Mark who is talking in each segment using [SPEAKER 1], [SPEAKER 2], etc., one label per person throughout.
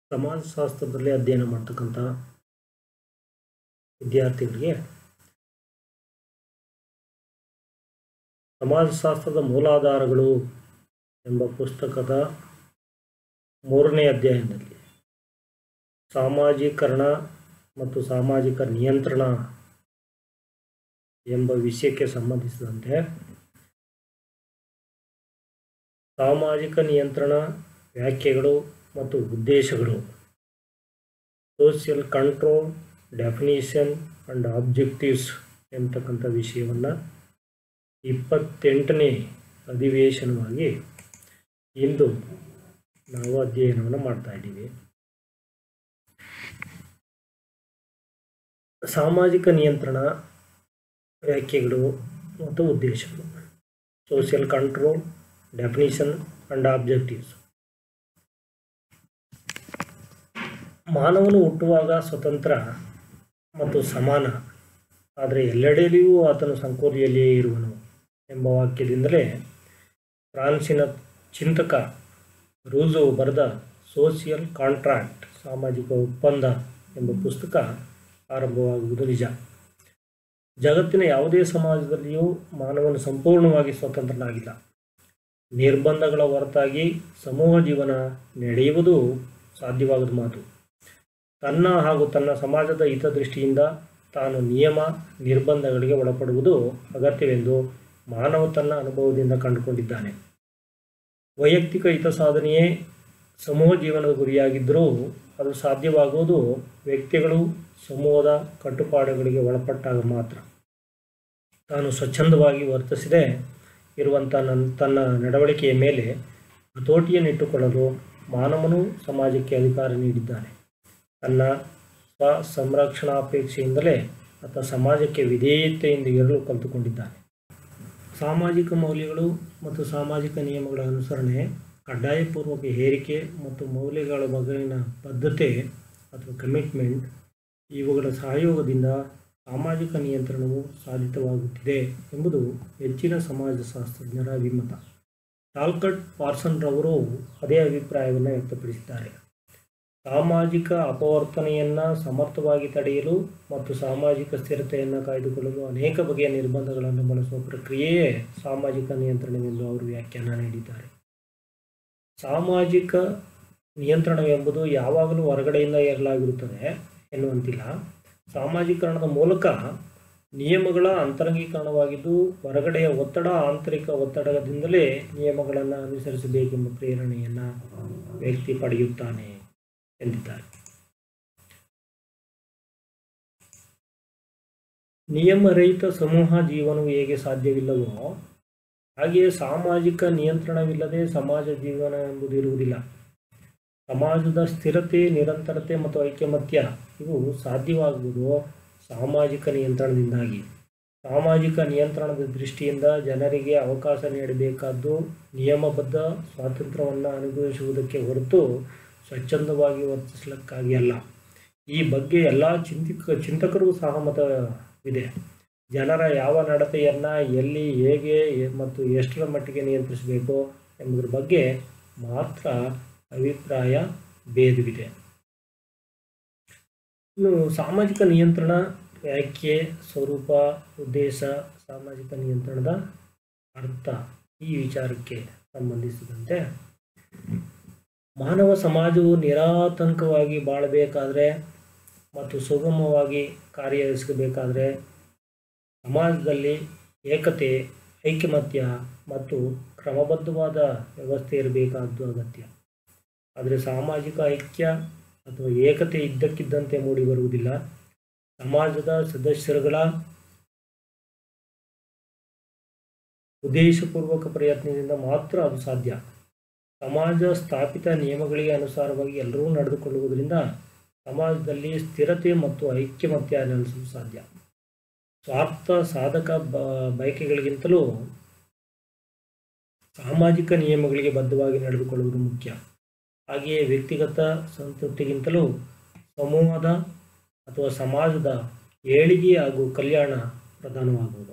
[SPEAKER 1] ಸಮಾಜಶಾಸ್ತ್ರದಲ್ಲಿ ಅಧ್ಯಯನ ಮಾಡ್ತಕ್ಕಂಥ ವಿದ್ಯಾರ್ಥಿಗಳಿಗೆ ಸಮಾಜಶಾಸ್ತ್ರದ ಮೂಲಾಧಾರಗಳು ಎಂಬ ಪುಸ್ತಕದ ಮೂರನೇ ಅಧ್ಯಾಯದಲ್ಲಿ ಸಾಮಾಜೀಕರಣ ಮತ್ತು ಸಾಮಾಜಿಕ ನಿಯಂತ್ರಣ ಎಂಬ ವಿಷಯಕ್ಕೆ ಸಂಬಂಧಿಸಿದಂತೆ ಸಾಮಾಜಿಕ ನಿಯಂತ್ರಣ ವ್ಯಾಖ್ಯೆಗಳು ಮತ್ತು ಉದ್ದೇಶಗಳು social control definition and objectives ಎಂಬತಕ್ಕಂಥ ವಿಷಯವನ್ನು ಇಪ್ಪತ್ತೆಂಟನೇ ಅಧಿವೇಶನವಾಗಿ ಇಂದು ನಾವು ಅಧ್ಯಯನವನ್ನು ಮಾಡ್ತಾ ಇದ್ದೀವಿ ಸಾಮಾಜಿಕ ನಿಯಂತ್ರಣ ವ್ಯಾಖ್ಯೆಗಳು ಮತ್ತು ಉದ್ದೇಶಗಳು social control definition and objectives ಮಾನವನು ಹುಟ್ಟುವಾಗ ಸ್ವತಂತ್ರ ಮತ್ತು ಸಮಾನ ಆದರೆ ಎಲ್ಲೆಡೆಯಲ್ಲಿಯೂ ಆತನು ಸಂಕೋಲೆಯಲ್ಲಿಯೇ ಇರುವನು ಎಂಬ ವಾಕ್ಯದಿಂದಲೇ ಫ್ರಾನ್ಸಿನ ಚಿಂತಕ ರೂಸೋ ಬರೆದ ಸೋಷಿಯಲ್ ಕಾಂಟ್ರಾಕ್ಟ್ ಸಾಮಾಜಿಕ ಒಪ್ಪಂದ ಎಂಬ ಪುಸ್ತಕ ಆರಂಭವಾಗುವುದು ನಿಜ ಜಗತ್ತಿನ ಯಾವುದೇ ಸಮಾಜದಲ್ಲಿಯೂ ಮಾನವನು ಸಂಪೂರ್ಣವಾಗಿ ಸ್ವತಂತ್ರನಾಗಿಲ್ಲ ನಿರ್ಬಂಧಗಳ ಹೊರತಾಗಿ ಸಮೂಹ ಜೀವನ ನಡೆಯುವುದು ಸಾಧ್ಯವಾಗದ ಮಾತು ತನ್ನ ಹಾಗೂ ತನ್ನ ಸಮಾಜದ ಹಿತದೃಷ್ಟಿಯಿಂದ ತಾನು ನಿಯಮ ನಿರ್ಬಂಧಗಳಿಗೆ ಒಳಪಡುವುದು ಅಗತ್ಯವೆಂದು ಮಾನವ ತನ್ನ ಅನುಭವದಿಂದ ಕಂಡುಕೊಂಡಿದ್ದಾನೆ ವೈಯಕ್ತಿಕ ಹಿತ ಸಾಧನೆಯೇ ಸಮೂಹ ಜೀವನದ ಗುರಿಯಾಗಿದ್ದರೂ ಅದು ಸಾಧ್ಯವಾಗುವುದು ವ್ಯಕ್ತಿಗಳು ಸಮೂಹದ ಕಟ್ಟುಪಾಡುಗಳಿಗೆ ಒಳಪಟ್ಟಾಗ ಮಾತ್ರ ತಾನು ಸ್ವಚ್ಛಂದವಾಗಿ ವರ್ತಿಸದೆ ಇರುವಂಥ ನನ್ನ ತನ್ನ ನಡವಳಿಕೆಯ ಮೇಲೆ ಹತೋಟಿಯನ್ನಿಟ್ಟುಕೊಳ್ಳಲು ಮಾನವನು ಸಮಾಜಕ್ಕೆ ಅಧಿಕಾರ ನೀಡಿದ್ದಾನೆ ತನ್ನ ಸ್ವ ಸಂರಕ್ಷಣಾಪೇಕ್ಷೆಯಿಂದಲೇ ಆತ ಸಮಾಜಕ್ಕೆ ವಿಧೇಯತೆಯಿಂದ ಇರಲು ಕಲಿತುಕೊಂಡಿದ್ದಾನೆ ಸಾಮಾಜಿಕ ಮೌಲ್ಯಗಳು ಮತ್ತು ಸಾಮಾಜಿಕ ನಿಯಮಗಳ ಅನುಸರಣೆ ಕಡ್ಡಾಯಪೂರ್ವಕ ಹೇರಿಕೆ ಮತ್ತು ಮೌಲ್ಯಗಳ ಬಗೆಗಿನ ಬದ್ಧತೆ ಅಥವಾ ಕಮಿಟ್ಮೆಂಟ್ ಇವುಗಳ ಸಹಯೋಗದಿಂದ ಸಾಮಾಜಿಕ ನಿಯಂತ್ರಣವು ಸಾಧಿತವಾಗುತ್ತಿದೆ ಎಂಬುದು ಹೆಚ್ಚಿನ ಸಮಾಜಶಾಸ್ತ್ರಜ್ಞರ ಅಭಿಮತ ಟಾಲ್ಕಟ್ ಪಾರ್ಸನ್ರವರು ಅದೇ ಅಭಿಪ್ರಾಯವನ್ನು ವ್ಯಕ್ತಪಡಿಸಿದ್ದಾರೆ ಸಾಮಾಜಿಕ ಅಪವರ್ತನೆಯನ್ನು ಸಮರ್ಥವಾಗಿ ತಡೆಯಲು ಮತ್ತು ಸಾಮಾಜಿಕ ಸ್ಥಿರತೆಯನ್ನು ಕಾಯ್ದುಕೊಳ್ಳಲು ಅನೇಕ ಬಗೆಯ ನಿರ್ಬಂಧಗಳನ್ನು ಬಳಸುವ ಪ್ರಕ್ರಿಯೆಯೇ ಸಾಮಾಜಿಕ ನಿಯಂತ್ರಣವೆಂದು ಅವರು ವ್ಯಾಖ್ಯಾನ ನೀಡಿದ್ದಾರೆ ಸಾಮಾಜಿಕ ನಿಯಂತ್ರಣವೆಂಬುದು ಯಾವಾಗಲೂ ಹೊರಗಡೆಯಿಂದ ಏರಲಾಗಿರುತ್ತದೆ ಎನ್ನುವಂತಿಲ್ಲ ಸಾಮಾಜೀಕರಣದ ಮೂಲಕ ನಿಯಮಗಳ ಅಂತರಂಗೀಕರಣವಾಗಿದ್ದು ಹೊರಗಡೆಯ ಒತ್ತಡ ಆಂತರಿಕ ಒತ್ತಡದಿಂದಲೇ ನಿಯಮಗಳನ್ನು ಅನುಸರಿಸಬೇಕೆಂಬ ಪ್ರೇರಣೆಯನ್ನು ವ್ಯಕ್ತಿ ಪಡೆಯುತ್ತಾನೆ ಎಂದಿದ್ದಾರೆ ನಿಯಮರಹಿತ ಸಮೂಹ ಜೀವನವು ಹೇಗೆ ಸಾಧ್ಯವಿಲ್ಲವೋ ಹಾಗೆಯೇ ಸಾಮಾಜಿಕ ನಿಯಂತ್ರಣವಿಲ್ಲದೆ ಸಮಾಜ ಜೀವನ ಎಂಬುದು ಇರುವುದಿಲ್ಲ ಸಮಾಜದ ಸ್ಥಿರತೆ ನಿರಂತರತೆ ಮತ್ತು ಐಕ್ಯಮತ್ಯ ಇವು ಸಾಧ್ಯವಾಗುವುದು ಸಾಮಾಜಿಕ ನಿಯಂತ್ರಣದಿಂದಾಗಿ ಸಾಮಾಜಿಕ ನಿಯಂತ್ರಣದ ದೃಷ್ಟಿಯಿಂದ ಜನರಿಗೆ ಅವಕಾಶ ನೀಡಬೇಕಾದ್ದು ನಿಯಮಬದ್ಧ ಸ್ವಾತಂತ್ರ್ಯವನ್ನು ಅನುಭವಿಸುವುದಕ್ಕೆ ಹೊರತು ಸ್ವಚ್ಛಂದವಾಗಿ ವರ್ತಿಸಲಿಕ್ಕಾಗಿ ಅಲ್ಲ ಈ ಬಗ್ಗೆ ಎಲ್ಲ ಚಿಂತಿಕ ಚಿಂತಕರು ಸಹಮತವಿದೆ ಜನರ ಯಾವ ನಡತೆಯನ್ನು ಎಲ್ಲಿ ಹೇಗೆ ಮತ್ತು ಎಷ್ಟರ ಮಟ್ಟಿಗೆ ನಿಯಂತ್ರಿಸಬೇಕು ಎಂಬುದರ ಬಗ್ಗೆ ಮಾತ್ರ ಅಭಿಪ್ರಾಯ ಭೇದವಿದೆ ಇನ್ನು ಸಾಮಾಜಿಕ ನಿಯಂತ್ರಣ ವ್ಯಾಖ್ಯೆ ಸ್ವರೂಪ ಉದ್ದೇಶ ಸಾಮಾಜಿಕ ನಿಯಂತ್ರಣದ ಅರ್ಥ ಈ ವಿಚಾರಕ್ಕೆ ಸಂಬಂಧಿಸಿದಂತೆ ಮಾನವ ಸಮಾಜವು ನಿರಾತಂಕವಾಗಿ ಬಾಳಬೇಕಾದ್ರೆ ಮತ್ತು ಸುಗಮವಾಗಿ ಕಾರ್ಯನಿರ್ವಹಿಸಬೇಕಾದ್ರೆ ಸಮಾಜದಲ್ಲಿ ಏಕತೆ ಐಕಮತ್ಯ ಮತ್ತು ಕ್ರಮಬದ್ಧವಾದ ವ್ಯವಸ್ಥೆ ಇರಬೇಕಾದ್ದು ಅಗತ್ಯ ಆದರೆ ಸಾಮಾಜಿಕ ಐಕ್ಯ ಅಥವಾ ಏಕತೆ ಇದ್ದಕ್ಕಿದ್ದಂತೆ ಮೂಡಿಬರುವುದಿಲ್ಲ ಸಮಾಜದ ಸದಸ್ಯರುಗಳ ಉದ್ದೇಶಪೂರ್ವಕ ಪ್ರಯತ್ನದಿಂದ ಮಾತ್ರ ಅದು ಸಾಧ್ಯ ಸಮಾಜ ಸ್ಥಾಪಿತ ನಿಯಮಗಳಿಗೆ ಅನುಸಾರವಾಗಿ ಎಲ್ಲರೂ ನಡೆದುಕೊಳ್ಳುವುದರಿಂದ ಸಮಾಜದಲ್ಲಿ ಸ್ಥಿರತೆ ಮತ್ತು ಐಕ್ಯಮತ್ಯ ನೆಲೆಸಲು ಸಾಧ್ಯ ಸ್ವಾರ್ಥ ಸಾಧಕ ಬ ಬಯಕೆಗಳಿಗಿಂತಲೂ ಸಾಮಾಜಿಕ ನಿಯಮಗಳಿಗೆ ಬದ್ಧವಾಗಿ ನಡೆದುಕೊಳ್ಳುವುದು ಮುಖ್ಯ ಹಾಗೆಯೇ ವ್ಯಕ್ತಿಗತ ಸಂತೃಪ್ತಿಗಿಂತಲೂ ಸಮೂಹದ ಅಥವಾ ಸಮಾಜದ ಏಳಿಗೆ ಹಾಗೂ ಕಲ್ಯಾಣ ಪ್ರಧಾನವಾಗುವುದು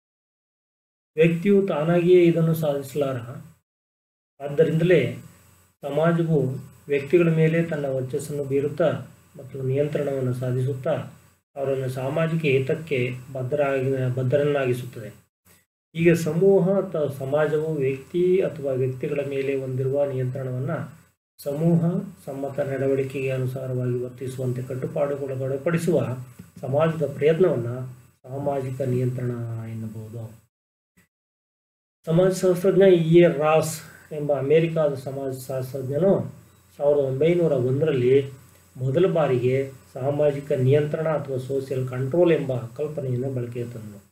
[SPEAKER 1] ವ್ಯಕ್ತಿಯು ತಾನಾಗಿಯೇ ಇದನ್ನು ಸಾಧಿಸಲಾರ ಆದ್ದರಿಂದಲೇ ಸಮಾಜವು ವ್ಯಕ್ತಿಗಳ ಮೇಲೆ ತನ್ನ ವರ್ಚಸ್ಸನ್ನು ಬೀರುತ್ತಾ ಮತ್ತು ನಿಯಂತ್ರಣವನ್ನು ಸಾಧಿಸುತ್ತಾ ಅವರನ್ನು ಸಾಮಾಜಿಕ ಹಿತಕ್ಕೆ ಬದ್ಧರಾಗಿ ಬದ್ಧರನ್ನಾಗಿಸುತ್ತದೆ ಈಗ ಸಮೂಹ ಅಥವಾ ಸಮಾಜವು ವ್ಯಕ್ತಿ ಅಥವಾ ವ್ಯಕ್ತಿಗಳ ಮೇಲೆ ಹೊಂದಿರುವ ನಿಯಂತ್ರಣವನ್ನು ಸಮೂಹ ಸಮ್ಮತ ನಡವಳಿಕೆಗೆ ಅನುಸಾರವಾಗಿ ವರ್ತಿಸುವಂತೆ ಕಟ್ಟುಪಾಡುಗೊಳಪಡಿಸುವ ಸಮಾಜದ ಪ್ರಯತ್ನವನ್ನು ಸಾಮಾಜಿಕ ನಿಯಂತ್ರಣ ಎನ್ನಬಹುದು ಸಮಾಜಶಾಸ್ತ್ರಜ್ಞ ಇ ಎ ರಾಸ್ ಎಂಬ ಅಮೆರಿಕಾದ ಸಮಾಜಶಾಸ್ತ್ರಜ್ಞನು ಸಾವಿರದ ಒಂಬೈನೂರ ಒಂದರಲ್ಲಿ ಮೊದಲ ಬಾರಿಗೆ ಸಾಮಾಜಿಕ ನಿಯಂತ್ರಣ ಅಥವಾ ಸೋಷಿಯಲ್ ಕಂಟ್ರೋಲ್ ಎಂಬ ಕಲ್ಪನೆಯನ್ನು ಬಳಕೆಗೆ ತಂದನು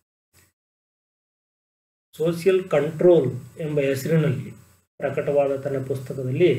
[SPEAKER 1] ಸೋಷಿಯಲ್ ಕಂಟ್ರೋಲ್ ಎಂಬ ಹೆಸರಿನಲ್ಲಿ ಪ್ರಕಟವಾದ ತನ್ನ ಪುಸ್ತಕದಲ್ಲಿ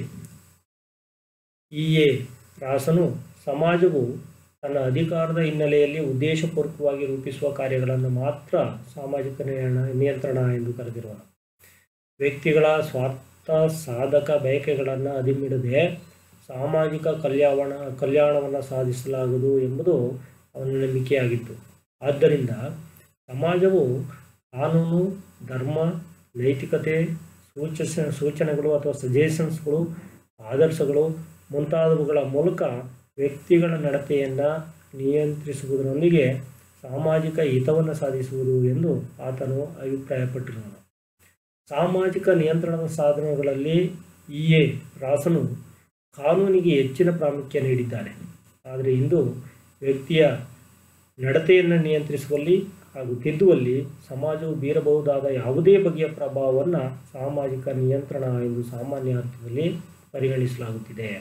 [SPEAKER 1] ಇ ಎ ರಾಸನು ಸಮಾಜವು ತನ್ನ ಅಧಿಕಾರದ ಹಿನ್ನೆಲೆಯಲ್ಲಿ ಉದ್ದೇಶಪೂರ್ವಕವಾಗಿ ರೂಪಿಸುವ ಕಾರ್ಯಗಳನ್ನು ಮಾತ್ರ ಸಾಮಾಜಿಕ ನಿಯಣ- ನಿಯಂತ್ರಣ ಎಂದು ಕರೆದಿರುವನು ವ್ಯಕ್ತಿಗಳ ಸ್ವಾರ್ಥ ಸಾಧಕ ಬಯಕೆಗಳನ್ನು ಅದಿಮಿಡದೆ ಸಾಮಾಜಿಕ ಕಲ್ಯಾಣ ಕಲ್ಯಾಣವನ್ನು ಸಾಧಿಸಲಾಗುವುದು ಎಂಬುದು ಅವನ ನಂಬಿಕೆಯಾಗಿತ್ತು ಆದ್ದರಿಂದ ಸಮಾಜವು ಕಾನೂನು ಧರ್ಮ ನೈತಿಕತೆ ಸೂಚಸ ಸೂಚನೆಗಳು ಅಥವಾ ಸಜೆಷನ್ಸ್ಗಳು ಆದರ್ಶಗಳು ಮುಂತಾದವುಗಳ ಮೂಲಕ ವ್ಯಕ್ತಿಗಳ ನಡತೆಯನ್ನು ನಿಯಂತ್ರಿಸುವುದರೊಂದಿಗೆ ಸಾಮಾಜಿಕ ಹಿತವನ್ನು ಸಾಧಿಸುವುದು ಎಂದು ಆತನು ಅಭಿಪ್ರಾಯಪಟ್ಟಿರುವನು ಸಾಮಾಜಿಕ ನಿಯಂತ್ರಣದ ಸಾಧನಗಳಲ್ಲಿ ಇ ಎ ರಾಸನು ಕಾನೂನಿಗೆ ಹೆಚ್ಚಿನ ಪ್ರಾಮುಖ್ಯ ನೀಡಿದ್ದಾನೆ ಆದರೆ ಇಂದು ವ್ಯಕ್ತಿಯ ನಡತೆಯನ್ನು ನಿಯಂತ್ರಿಸುವಲ್ಲಿ ಹಾಗೂ ತಿದ್ದುವಲ್ಲಿ ಸಮಾಜವು ಬೀರಬಹುದಾದ ಯಾವುದೇ ಬಗೆಯ ಪ್ರಭಾವವನ್ನು ಸಾಮಾಜಿಕ ನಿಯಂತ್ರಣ ಎಂದು ಸಾಮಾನ್ಯ ಅರ್ಥದಲ್ಲಿ ಪರಿಗಣಿಸಲಾಗುತ್ತಿದೆ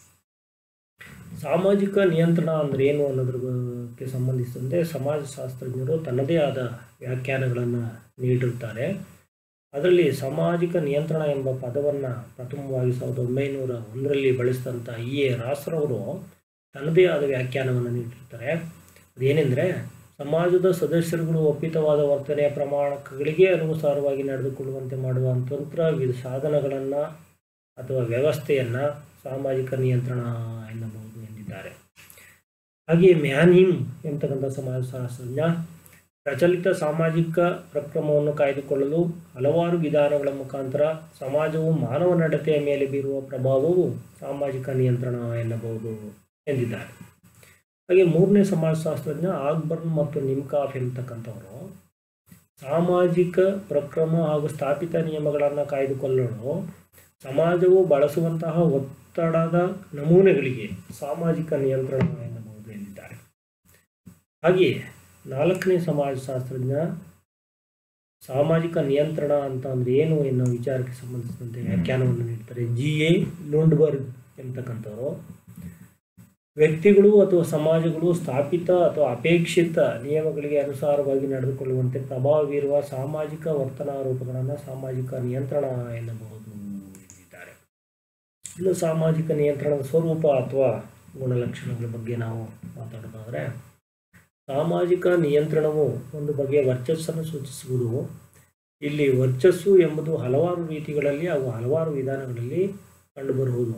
[SPEAKER 1] ಸಾಮಾಜಿಕ ನಿಯಂತ್ರಣ ಅಂದರೆ ಏನು ಅನ್ನೋದಕ್ಕೆ ಸಂಬಂಧಿಸಿದಂತೆ ಸಮಾಜಶಾಸ್ತ್ರಜ್ಞರು ತನ್ನದೇ ಆದ ವ್ಯಾಖ್ಯಾನಗಳನ್ನು ನೀಡಿರುತ್ತಾರೆ ಅದರಲ್ಲಿ ಸಾಮಾಜಿಕ ನಿಯಂತ್ರಣ ಎಂಬ ಪದವನ್ನು ಪ್ರಥಮವಾಗಿ ಸಾವಿರದ ಒಂಬೈನೂರ ಒಂದರಲ್ಲಿ ಬಳಸಿದಂಥ ಇ ಎ ರಾಸ್ರವರು ತನ್ನದೇ ಆದ ವ್ಯಾಖ್ಯಾನವನ್ನು ನೀಡಿರ್ತಾರೆ ಅದೇನೆಂದರೆ ಸಮಾಜದ ಸದಸ್ಯರುಗಳು ಒಪ್ಪಿತವಾದ ವರ್ತನೆಯ ಪ್ರಮಾಣಗಳಿಗೆ ಅನುಸಾರವಾಗಿ ನಡೆದುಕೊಳ್ಳುವಂತೆ ಮಾಡುವ ತಂತ್ರ ವಿಧ ಸಾಧನಗಳನ್ನು ಅಥವಾ ವ್ಯವಸ್ಥೆಯನ್ನು ಸಾಮಾಜಿಕ ನಿಯಂತ್ರಣ ಎನ್ನಬಹುದು ಎಂದಿದ್ದಾರೆ ಹಾಗೆಯೇ ಮ್ಯಾನ್ಹಿಮ್ ಎಂಬತಕ್ಕಂಥ ಸಮಾಜಶಾಸ್ತ್ರಜ್ಞ ಪ್ರಚಲಿತ ಸಾಮಾಜಿಕ ಪ್ರಕ್ರಮವನ್ನು ಕಾಯ್ದುಕೊಳ್ಳಲು ಹಲವಾರು ವಿಧಾನಗಳ ಮುಖಾಂತರ ಸಮಾಜವು ಮಾನವ ನಡತೆಯ ಮೇಲೆ ಬೀರುವ ಪ್ರಭಾವವು ಸಾಮಾಜಿಕ ನಿಯಂತ್ರಣ ಎನ್ನಬಹುದು ಎಂದಿದ್ದಾರೆ ಹಾಗೆ ಮೂರನೇ ಸಮಾಜಶಾಸ್ತ್ರಜ್ಞ ಆಗ್ಬರ್ನ್ ಮತ್ತು ನಿಮ್ಕಾಫ್ ಎಂಬತಕ್ಕಂಥವರು ಸಾಮಾಜಿಕ ಪ್ರಕ್ರಮ ಹಾಗೂ ಸ್ಥಾಪಿತ ನಿಯಮಗಳನ್ನು ಕಾಯ್ದುಕೊಳ್ಳಲು ಸಮಾಜವು ಬಳಸುವಂತಹ ಒತ್ತಡದ ನಮೂನೆಗಳಿಗೆ ಸಾಮಾಜಿಕ ನಿಯಂತ್ರಣ ಎನ್ನಬಹುದು ಎಂದಿದ್ದಾರೆ ಹಾಗೆಯೇ ನಾಲ್ಕನೇ ಸಮಾಜಶಾಸ್ತ್ರಜ್ಞ ಸಾಮಾಜಿಕ ನಿಯಂತ್ರಣ ಅಂತ ಅಂದರೆ ಏನು ಎನ್ನುವ ವಿಚಾರಕ್ಕೆ ಸಂಬಂಧಿಸಿದಂತೆ ವ್ಯಾಖ್ಯಾನವನ್ನು ನೀಡ್ತಾರೆ ಜಿ ಎ ಲುಂಡ್ಬರ್ಗ್ ಎಂಬತಕ್ಕಂಥವರು ವ್ಯಕ್ತಿಗಳು ಅಥವಾ ಸಮಾಜಗಳು ಸ್ಥಾಪಿತ ಅಥವಾ ಅಪೇಕ್ಷಿತ ನಿಯಮಗಳಿಗೆ ಅನುಸಾರವಾಗಿ ನಡೆದುಕೊಳ್ಳುವಂತೆ ಪ್ರಭಾವ ಬೀರುವ ಸಾಮಾಜಿಕ ವರ್ತನಾ ರೂಪಗಳನ್ನು ಸಾಮಾಜಿಕ ನಿಯಂತ್ರಣ ಎನ್ನಬಹುದು ಎಂದಿದ್ದಾರೆ ಇನ್ನು ಸಾಮಾಜಿಕ ನಿಯಂತ್ರಣದ ಸ್ವರೂಪ ಅಥವಾ ಗುಣಲಕ್ಷಣಗಳ ಬಗ್ಗೆ ನಾವು ಮಾತಾಡೋದಾದರೆ ಸಾಮಾಜಿಕ ನಿಯಂತ್ರಣವು ಒಂದು ಬಗೆಯ ವರ್ಚಸ್ಸನ್ನು ಸೂಚಿಸುವುದು ಇಲ್ಲಿ ವರ್ಚಸ್ಸು ಎಂಬುದು ಹಲವಾರು ರೀತಿಗಳಲ್ಲಿ ಹಾಗೂ ಹಲವಾರು ವಿಧಾನಗಳಲ್ಲಿ ಕಂಡುಬರುವುದು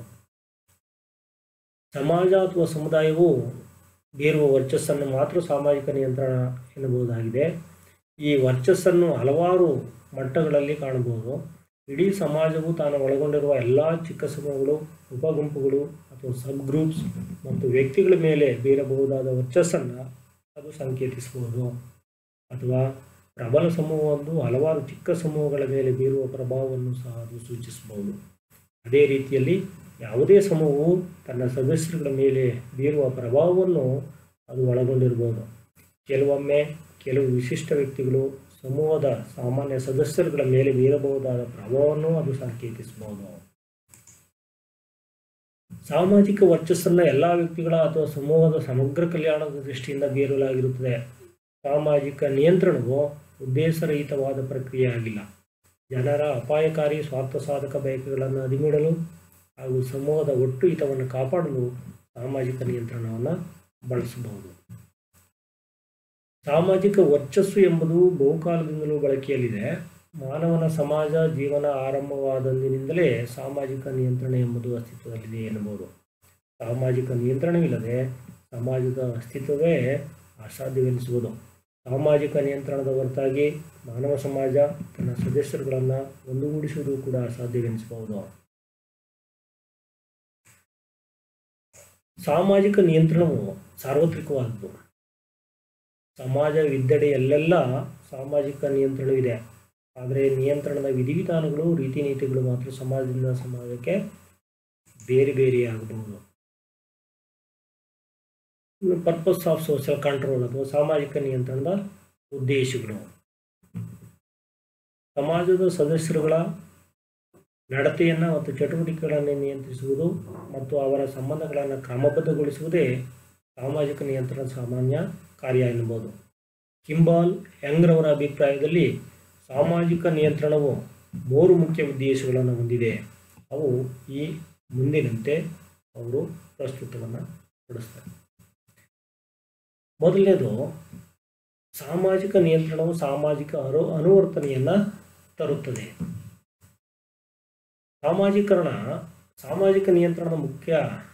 [SPEAKER 1] ಸಮಾಜ ಅಥವಾ ಸಮುದಾಯವು ಬೀರುವ ವರ್ಚಸ್ಸನ್ನು ಮಾತ್ರ ಸಾಮಾಜಿಕ ನಿಯಂತ್ರಣ ಎನ್ನಬಹುದಾಗಿದೆ ಈ ವರ್ಚಸ್ಸನ್ನು ಹಲವಾರು ಮಟ್ಟಗಳಲ್ಲಿ ಕಾಣಬಹುದು ಇಡೀ ಸಮಾಜವು ತಾನು ಒಳಗೊಂಡಿರುವ ಎಲ್ಲ ಚಿಕ್ಕ ಸಮೂಹಗಳು ಉಪಗುಂಪುಗಳು ಅಥವಾ ಸಬ್ ಗ್ರೂಪ್ಸ್ ಮತ್ತು ವ್ಯಕ್ತಿಗಳ ಮೇಲೆ ಬೀರಬಹುದಾದ ವರ್ಚಸ್ಸನ್ನು ಅದು ಸಂಕೇತಿಸಬಹುದು ಅಥವಾ ಪ್ರಬಲ ಸಮೂಹವೊಂದು ಹಲವಾರು ಚಿಕ್ಕ ಸಮೂಹಗಳ ಮೇಲೆ ಬೀರುವ ಪ್ರಭಾವವನ್ನು ಸಹ ಅದು ಸೂಚಿಸಬಹುದು ಅದೇ ರೀತಿಯಲ್ಲಿ ಯಾವುದೇ ಸಮೂಹವು ತನ್ನ ಸದಸ್ಯರುಗಳ ಮೇಲೆ ಬೀರುವ ಪ್ರಭಾವವನ್ನು ಅದು ಒಳಗೊಂಡಿರ್ಬೋದು ಕೆಲವೊಮ್ಮೆ ಕೆಲವು ವಿಶಿಷ್ಟ ವ್ಯಕ್ತಿಗಳು ಸಮೂಹದ ಸಾಮಾನ್ಯ ಸದಸ್ಯರುಗಳ ಮೇಲೆ ಬೀರಬಹುದಾದ ಪ್ರಭಾವವನ್ನು ಅದು ಸಂಕೇತಿಸಬಹುದು ಸಾಮಾಜಿಕ ವರ್ಚಸ್ಸನ್ನು ಎಲ್ಲ ವ್ಯಕ್ತಿಗಳ ಅಥವಾ ಸಮೂಹದ ಸಮಗ್ರ ಕಲ್ಯಾಣದ ದೃಷ್ಟಿಯಿಂದ ಬೀರಲಾಗಿರುತ್ತದೆ ಸಾಮಾಜಿಕ ನಿಯಂತ್ರಣವು ಉದ್ದೇಶರಹಿತವಾದ ಪ್ರಕ್ರಿಯೆಯಾಗಿಲ್ಲ ಜನರ ಅಪಾಯಕಾರಿ ಸ್ವಾರ್ಥ ಸಾಧಕ ಬಯಕೆಗಳನ್ನು ಅದಿಮಿಡಲು ಹಾಗೂ ಸಮೂಹದ ಒಟ್ಟು ಹಿತವನ್ನು ಕಾಪಾಡಲು ಸಾಮಾಜಿಕ ನಿಯಂತ್ರಣವನ್ನು ಬಳಸಬಹುದು ಸಾಮಾಜಿಕ ವರ್ಚಸ್ಸು ಎಂಬುದು ಬಹುಕಾಲದಿಂದಲೂ ಬಳಕೆಯಲ್ಲಿದೆ ಮಾನವನ ಸಮಾಜ ಜೀವನ ಆರಂಭವಾದಂದಿನಿಂದಲೇ ಸಾಮಾಜಿಕ ನಿಯಂತ್ರಣ ಎಂಬುದು ಅಸ್ತಿತ್ವದಲ್ಲಿದೆ ಎನ್ನಬಹುದು ಸಾಮಾಜಿಕ ನಿಯಂತ್ರಣವಿಲ್ಲದೆ ಸಮಾಜದ ಅಸ್ತಿತ್ವವೇ ಅಸಾಧ್ಯವೆನಿಸುವುದು ಸಾಮಾಜಿಕ ನಿಯಂತ್ರಣದ ಹೊರತಾಗಿ ಮಾನವ ಸಮಾಜ ತನ್ನ ಸದಸ್ಯರುಗಳನ್ನು ಒಂದುಗೂಡಿಸುವುದು ಕೂಡ ಅಸಾಧ್ಯವೆನಿಸಬಹುದು ಸಾಮಾಜಿಕ ನಿಯಂತ್ರಣವು ಸಾರ್ವತ್ರಿಕವಾದದ್ದು ಸಮಾಜವಿದ್ದೆಡೆ ಎಲ್ಲೆಲ್ಲ ಸಾಮಾಜಿಕ ನಿಯಂತ್ರಣವಿದೆ ಆದರೆ ನಿಯಂತ್ರಣದ ವಿಧಿವಿಧಾನಗಳು ರೀತಿ ನೀತಿಗಳು ಮಾತ್ರ ಸಮಾಜದಿಂದ ಸಮಾಜಕ್ಕೆ ಬೇರೆ ಬೇರೆಯಾಗಬಹುದು ಪರ್ಪಸ್ ಆಫ್ ಸೋಷಿಯಲ್ ಕಂಟ್ರೋಲ್ ಅಥವಾ ಸಾಮಾಜಿಕ ನಿಯಂತ್ರಣದ ಉದ್ದೇಶಗಳು ಸಮಾಜದ ಸದಸ್ಯರುಗಳ ನಡತೆಯನ್ನು ಮತ್ತು ಚಟುವಟಿಕೆಗಳನ್ನು ನಿಯಂತ್ರಿಸುವುದು ಮತ್ತು ಅವರ ಸಂಬಂಧಗಳನ್ನು ಕ್ರಮಬದ್ಧಗೊಳಿಸುವುದೇ ಸಾಮಾಜಿಕ ನಿಯಂತ್ರಣ ಸಾಮಾನ್ಯ ಕಾರ್ಯ ಎನ್ನಬಹುದು ಕಿಂಬಾಲ್ ಯಂಗ್ರವರ ಅಭಿಪ್ರಾಯದಲ್ಲಿ ಸಾಮಾಜಿಕ ನಿಯಂತ್ರಣವು ಮೂರು ಮುಖ್ಯ ಉದ್ದೇಶಗಳನ್ನು ಹೊಂದಿದೆ ಅವು ಈ ಮುಂದಿನಂತೆ ಅವರು ಪ್ರಸ್ತುತವನ್ನು ಪಡಿಸ್ತಾರೆ ಮೊದಲನೇದು ಸಾಮಾಜಿಕ ನಿಯಂತ್ರಣವು ಸಾಮಾಜಿಕ ಅನು ಅನುವರ್ತನೆಯನ್ನು ತರುತ್ತದೆ ಸಾಮಾಜೀಕರಣ ಸಾಮಾಜಿಕ ನಿಯಂತ್ರಣದ ಮುಖ್ಯ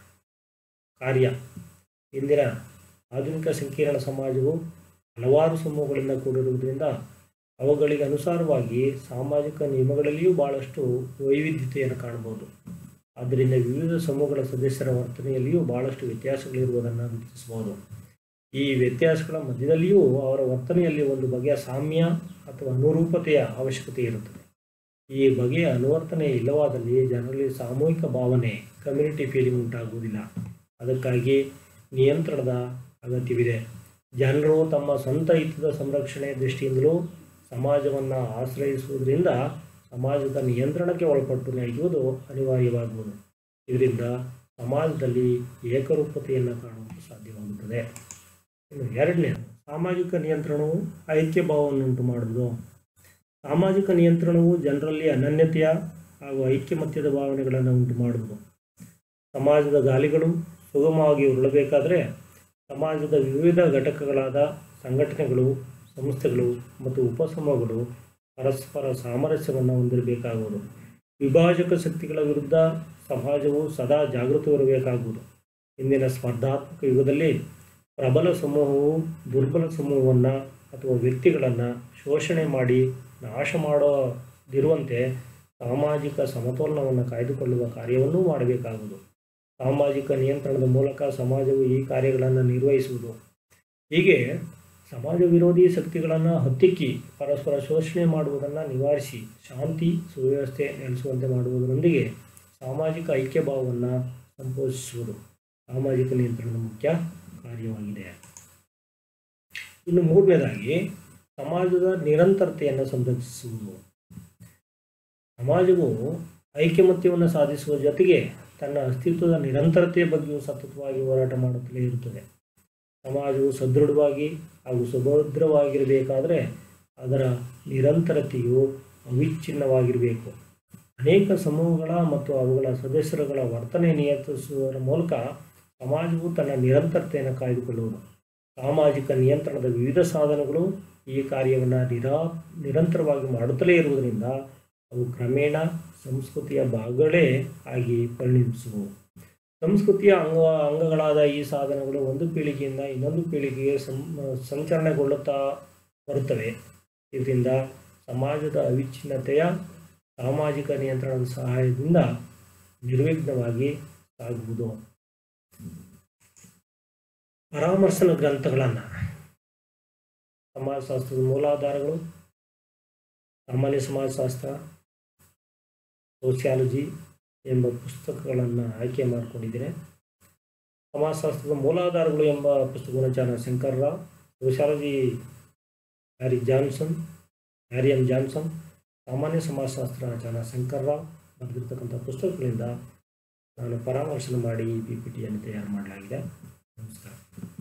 [SPEAKER 1] ಕಾರ್ಯ ಇಂದಿನ ಆಧುನಿಕ ಸಂಕೀರ್ಣ ಸಮಾಜವು ಹಲವಾರು ಸಮೂಹಗಳಿಂದ ಕೂಡಿರುವುದರಿಂದ ಅವುಗಳಿಗೆ ಅನುಸಾರವಾಗಿ ಸಾಮಾಜಿಕ ನಿಯಮಗಳಲ್ಲಿಯೂ ಭಾಳಷ್ಟು ವೈವಿಧ್ಯತೆಯನ್ನು ಕಾಣಬಹುದು ಆದ್ದರಿಂದ ವಿವಿಧ ಸಮೂಹಗಳ ಸದಸ್ಯರ ವರ್ತನೆಯಲ್ಲಿಯೂ ಭಾಳಷ್ಟು ವ್ಯತ್ಯಾಸಗಳಿರುವುದನ್ನು ಗುರುತಿಸಬಹುದು ಈ ವ್ಯತ್ಯಾಸಗಳ ಮಧ್ಯದಲ್ಲಿಯೂ ಅವರ ವರ್ತನೆಯಲ್ಲಿ ಒಂದು ಬಗೆಯ ಸಾಮ್ಯ ಅಥವಾ ಅನುರೂಪತೆಯ ಅವಶ್ಯಕತೆ ಇರುತ್ತದೆ ಈ ಬಗೆಯ ಅನುವರ್ತನೆ ಇಲ್ಲವಾದಲ್ಲಿ ಜನರಲ್ಲಿ ಸಾಮೂಹಿಕ ಭಾವನೆ ಕಮ್ಯುನಿಟಿ ಫೀಲಿಂಗ್ ಉಂಟಾಗುವುದಿಲ್ಲ ಅದಕ್ಕಾಗಿ ನಿಯಂತ್ರಣದ ಅಗತ್ಯವಿದೆ ಜನರು ತಮ್ಮ ಸ್ವಂತ ಹಿತದ ಸಂರಕ್ಷಣೆ ದೃಷ್ಟಿಯಿಂದಲೂ ಸಮಾಜವನ್ನು ಆಶ್ರಯಿಸುವುದರಿಂದ ಸಮಾಜದ ನಿಯಂತ್ರಣಕ್ಕೆ ಒಳಪಟ್ಟು ನಡೆಯುವುದು ಅನಿವಾರ್ಯವಾಗುವುದು ಇದರಿಂದ ಸಮಾಜದಲ್ಲಿ ಏಕರೂಪತೆಯನ್ನು ಕಾಣುವುದು ಸಾಧ್ಯವಾಗುತ್ತದೆ ಇನ್ನು ಎರಡನೇದು ಸಾಮಾಜಿಕ ನಿಯಂತ್ರಣವು ಐಕ್ಯ ಭಾವವನ್ನುಂಟು ಮಾಡುವುದು ಸಾಮಾಜಿಕ ನಿಯಂತ್ರಣವು ಜನರಲ್ಲಿ ಅನನ್ಯತೆಯ ಹಾಗೂ ಐಕ್ಯಮತ್ಯದ ಭಾವನೆಗಳನ್ನು ಉಂಟು ಮಾಡುವುದು ಸಮಾಜದ ಗಾಲಿಗಳು ಸುಗಮವಾಗಿ ಉರುಳಬೇಕಾದರೆ ಸಮಾಜದ ವಿವಿಧ ಘಟಕಗಳಾದ ಸಂಘಟನೆಗಳು ಸಂಸ್ಥೆಗಳು ಮತ್ತು ಉಪಸಮೂಹಗಳು ಪರಸ್ಪರ ಸಾಮರಸ್ಯವನ್ನು ಹೊಂದಿರಬೇಕಾಗುವುದು ವಿಭಾಜಕ ಶಕ್ತಿಗಳ ವಿರುದ್ಧ ಸಮಾಜವು ಸದಾ ಜಾಗೃತವಿರಬೇಕಾಗುವುದು ಇಂದಿನ ಸ್ಪರ್ಧಾತ್ಮಕ ಯುಗದಲ್ಲಿ ಪ್ರಬಲ ಸಮೂಹವು ದುರ್ಬಲ ಸಮೂಹವನ್ನು ಅಥವಾ ವ್ಯಕ್ತಿಗಳನ್ನು ಶೋಷಣೆ ಮಾಡಿ ನಾಶ ಮಾಡೋದಿರುವಂತೆ ಸಾಮಾಜಿಕ ಸಮತೋಲನವನ್ನು ಕಾಯ್ದುಕೊಳ್ಳುವ ಕಾರ್ಯವನ್ನೂ ಮಾಡಬೇಕಾಗುವುದು ಸಾಮಾಜಿಕ ನಿಯಂತ್ರಣದ ಮೂಲಕ ಸಮಾಜವು ಈ ಕಾರ್ಯಗಳನ್ನು ನಿರ್ವಹಿಸುವುದು ಹೀಗೆ ಸಮಾಜ ವಿರೋಧಿ ಶಕ್ತಿಗಳನ್ನು ಹತ್ತಿಕ್ಕಿ ಪರಸ್ಪರ ಶೋಷಣೆ ಮಾಡುವುದನ್ನು ನಿವಾರಿಸಿ ಶಾಂತಿ ಸುವ್ಯವಸ್ಥೆ ನೆಲೆಸುವಂತೆ ಮಾಡುವುದರೊಂದಿಗೆ ಸಾಮಾಜಿಕ ಐಕ್ಯಭಾವವನ್ನು ಸಂಪೋಷಿಸುವುದು ಸಾಮಾಜಿಕ ನಿಯಂತ್ರಣದ ಮುಖ್ಯ ಕಾರ್ಯವಾಗಿದೆ ಇನ್ನು ಮೂರನೇದಾಗಿ ಸಮಾಜದ ನಿರಂತರತೆಯನ್ನು ಸಂರಕ್ಷಿಸುವುದು ಸಮಾಜವು ಐಕ್ಯಮತ್ಯವನ್ನು ಸಾಧಿಸುವ ಜೊತೆಗೆ ತನ್ನ ಅಸ್ತಿತ್ವದ ನಿರಂತರತೆಯ ಬಗ್ಗೆಯೂ ಸತತವಾಗಿ ಹೋರಾಟ ಮಾಡುತ್ತಲೇ ಇರುತ್ತದೆ ಸಮಾಜವು ಸದೃಢವಾಗಿ ಹಾಗೂ ಸುಭದ್ರವಾಗಿರಬೇಕಾದರೆ ಅದರ ನಿರಂತರತೆಯು ಅವಿಚ್ಛಿನ್ನವಾಗಿರಬೇಕು ಅನೇಕ ಸಮೂಹಗಳ ಮತ್ತು ಅವುಗಳ ಸದಸ್ಯರುಗಳ ವರ್ತನೆ ನಿಯಂತ್ರಿಸುವುದರ ಮೂಲಕ ಸಮಾಜವು ತನ್ನ ನಿರಂತರತೆಯನ್ನು ಕಾಯ್ದುಕೊಳ್ಳುವುದು ಸಾಮಾಜಿಕ ನಿಯಂತ್ರಣದ ವಿವಿಧ ಸಾಧನಗಳು ಈ ಕಾರ್ಯವನ್ನು ನಿರಾ ನಿರಂತರವಾಗಿ ಮಾಡುತ್ತಲೇ ಇರುವುದರಿಂದ ಅವು ಕ್ರಮೇಣ ಸಂಸ್ಕೃತಿಯ ಭಾಗಗಳೇ ಆಗಿ ಪರಿಣಮಿಸುವು ಸಂಸ್ಕೃತಿಯ ಅಂಗ ಅಂಗಗಳಾದ ಈ ಸಾಧನಗಳು ಒಂದು ಪೀಳಿಗೆಯಿಂದ ಇನ್ನೊಂದು ಪೀಳಿಗೆಗೆ ಸಂ ಸಂಚರಣೆಗೊಳ್ಳುತ್ತಾ ಬರುತ್ತವೆ ಇದರಿಂದ ಸಮಾಜದ ಅವಿಚ್ಛಿನ್ನತೆಯ ಸಾಮಾಜಿಕ ನಿಯಂತ್ರಣದ ಸಹಾಯದಿಂದ ನಿರ್ವಿಘ್ನವಾಗಿ ಸಾಗುವುದು ಪರಾಮರ್ಶನ ಗ್ರಂಥಗಳನ್ನು ಸಮಾಜಶಾಸ್ತ್ರದ ಮೂಲಾಧಾರಗಳು ಸಾಮಾನ್ಯ ಸಮಾಜಶಾಸ್ತ್ರ ಸೋಷಿಯಾಲಜಿ ಎಂಬ ಪುಸ್ತಕಗಳನ್ನು ಆಯ್ಕೆ ಮಾಡಿಕೊಂಡಿದ್ದೇನೆ ಸಮಾಜಶಾಸ್ತ್ರದ ಮೂಲಾಧಾರಗಳು ಎಂಬ ಪುಸ್ತಕವನ್ನು ಚಾನ Shankarrao sociology Harry Johnson Harry M Johnson ಸಾಮಾನ್ಯ ಸಮಾಜಶಾಸ್ತ್ರ ಚಾನ ಶಂಕರ್ರಾವ್ ಬರೆದಿರ್ತಕ್ಕಂಥ ಪುಸ್ತಕಗಳಿಂದ ನಾನು ಪರಾಮರ್ಶನ ಮಾಡಿ ಈ ಪಿ ಪಿ ಟಿಯನ್ನು ತಯಾರು ಮಾಡಲಾಗಿದೆ ನಮಸ್ಕಾರ